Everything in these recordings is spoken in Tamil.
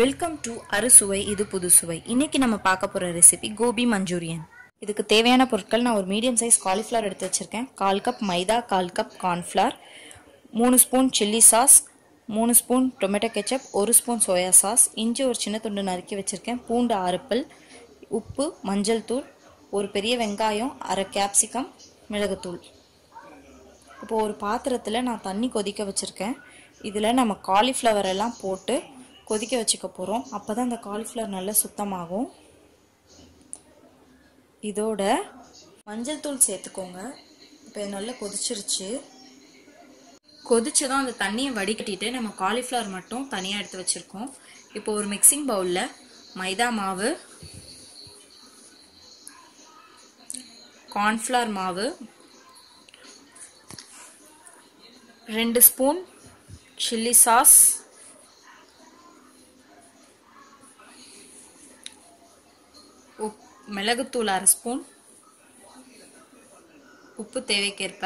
வெல்கம் டு அறுசுவை இது புது சுவை இன்னைக்கு நம்ம பார்க்க போற ரெசிபி கோபி மஞ்சூரியன் இதுக்கு தேவையான பொருட்கள் நான் ஒரு மீடியம் சைஸ் காலிஃப்ளவர் எடுத்து வச்சிருக்கேன் கால் கப் மைதா கால் கப் கார்ன்ஃப்ளவர் மூணு ஸ்பூன் சில்லி சாஸ் மூணு ஸ்பூன் டொமேட்டோ கெச்சப் ஒரு ஸ்பூன் சோயா சாஸ் இஞ்சி ஒரு சின்ன துண்டு நறுக்கி வச்சிருக்கேன் பூண்டு ஆறுப்பல் உப்பு மஞ்சள் தூள் ஒரு பெரிய வெங்காயம் அரை கேப்சிகம் மிளகுத்தூள் இப்போ ஒரு பாத்திரத்தில் நான் தண்ணி கொதிக்க வச்சுருக்கேன் இதில் நம்ம காலிஃப்ளவர் எல்லாம் போட்டு கொதிக்க வச்சுக்க போகிறோம் அப்போ தான் அந்த காலிஃப்ளவர் நல்லா சுத்தமாகும் இதோட மஞ்சள் தூள் சேர்த்துக்கோங்க இப்போ இது நல்லா கொதிச்சிருச்சு கொதிச்சதும் அந்த தண்ணியை வடிகட்டிட்டு நம்ம காலிஃப்ளவர் மட்டும் தனியாக எடுத்து வச்சுருக்கோம் இப்போ ஒரு மிக்சிங் பவுலில் மைதா மாவு கார்ன்ஃப்ளவர் மாவு ரெண்டு ஸ்பூன் சில்லி சாஸ் உப் மிளகுத்தூள் அரை ஸ்பூன் உப்பு தேவைக்கேற்ப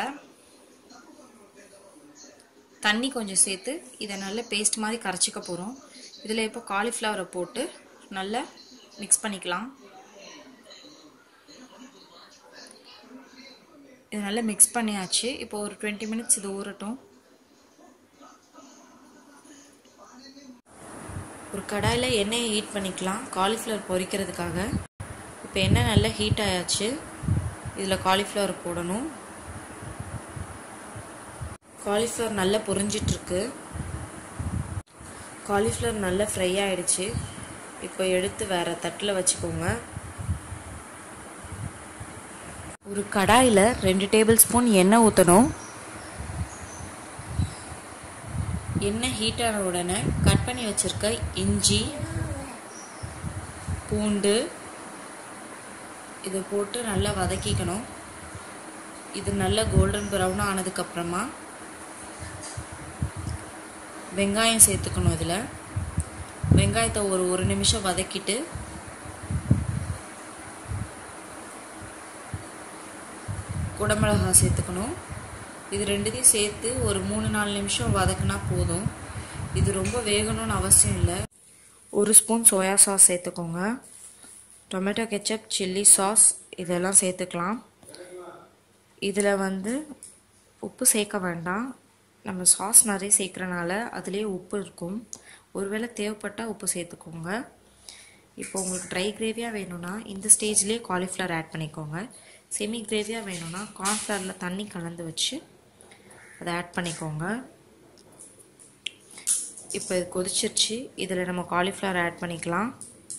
தண்ணி கொஞ்சம் சேர்த்து இதை நல்லா பேஸ்ட் மாதிரி கரைச்சிக்க போகிறோம் இதில் இப்போ காலிஃப்ளவரை போட்டு நல்லா மிக்ஸ் பண்ணிக்கலாம் இது நல்லா மிக்ஸ் பண்ணியாச்சு இப்போ ஒரு டுவெண்ட்டி மினிட்ஸ் இது ஊறட்டும் ஒரு கடாயில் எண்ணெயை ஹீட் பண்ணிக்கலாம் காலிஃப்ளவர் பொரிக்கிறதுக்காக இப்போ எண்ணெய் நல்லா ஹீட் ஆயாச்சு இதில் காலிஃப்ளவர் போடணும் காலிஃப்ளவர் நல்லா பொரிஞ்சிட்ருக்கு காலிஃப்ளவர் நல்லா ஃப்ரை ஆகிடுச்சு இப்போ எடுத்து வேறு தட்டில் வச்சுக்கோங்க ஒரு கடாயில் ரெண்டு டேபிள் ஸ்பூன் எண்ணெய் ஊற்றணும் எண்ணெய் ஹீட் ஆன உடனே கட் பண்ணி வச்சுருக்க இஞ்சி பூண்டு இதை போட்டு நல்லா வதக்கிக்கணும் இது நல்லா கோல்டன் ப்ரௌன் ஆனதுக்கப்புறமா வெங்காயம் சேர்த்துக்கணும் இதில் வெங்காயத்தை ஒரு ஒரு நிமிஷம் வதக்கிட்டு குடமிளகா சேர்த்துக்கணும் இது ரெண்டுத்தையும் சேர்த்து ஒரு மூணு நாலு நிமிஷம் வதக்குனா போதும் இது ரொம்ப வேகணும்னு அவசியம் இல்லை ஒரு ஸ்பூன் சோயா சாஸ் சேர்த்துக்கோங்க டொமேட்டோ கெச்சப் சில்லி சாஸ் இதெல்லாம் சேர்த்துக்கலாம் இதில் வந்து உப்பு சேர்க்க வேண்டாம் நம்ம சாஸ் நிறைய சேர்க்குறனால அதுலேயே உப்பு இருக்கும் ஒருவேளை தேவைப்பட்டால் உப்பு சேர்த்துக்கோங்க இப்போ உங்களுக்கு ட்ரை கிரேவியாக வேணும்னா இந்த ஸ்டேஜ்லேயே காலிஃப்ளவர் ஆட் பண்ணிக்கோங்க செமி கிரேவியாக வேணும்னா கார்ன்ஃப்ளவரில் தண்ணி கலந்து வச்சு அதை ஆட் பண்ணிக்கோங்க இப்போ இது கொதிச்சிருச்சு இதில் நம்ம காலிஃப்ளவர் ஆட் பண்ணிக்கலாம்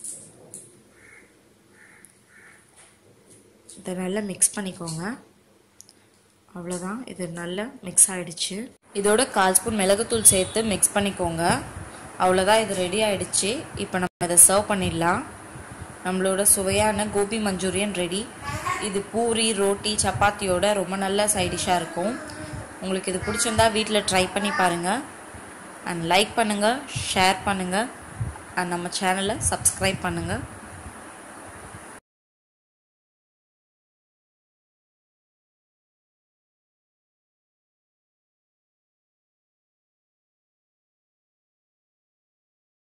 இதை நல்லா மிக்ஸ் பண்ணிக்கோங்க அவ்வளோதான் இது நல்லா மிக்ஸ் ஆகிடுச்சு இதோட கால் ஸ்பூன் மிளகுத்தூள் சேர்த்து மிக்ஸ் பண்ணிக்கோங்க அவ்வளோதான் இது ரெடி ஆகிடுச்சு இப்போ நம்ம இதை சர்வ் பண்ணிடலாம் நம்மளோட சுவையான கோபி மஞ்சூரியன் ரெடி இது பூரி ரோட்டி சப்பாத்தியோட ரொம்ப நல்ல சைடிஷாக இருக்கும் உங்களுக்கு இது பிடிச்சிருந்தா வீட்டில் ட்ரை பண்ணி பாருங்கள் அண்ட் லைக் பண்ணுங்கள் ஷேர் பண்ணுங்கள் அண்ட் நம்ம சேனலை சப்ஸ்கிரைப் பண்ணுங்கள்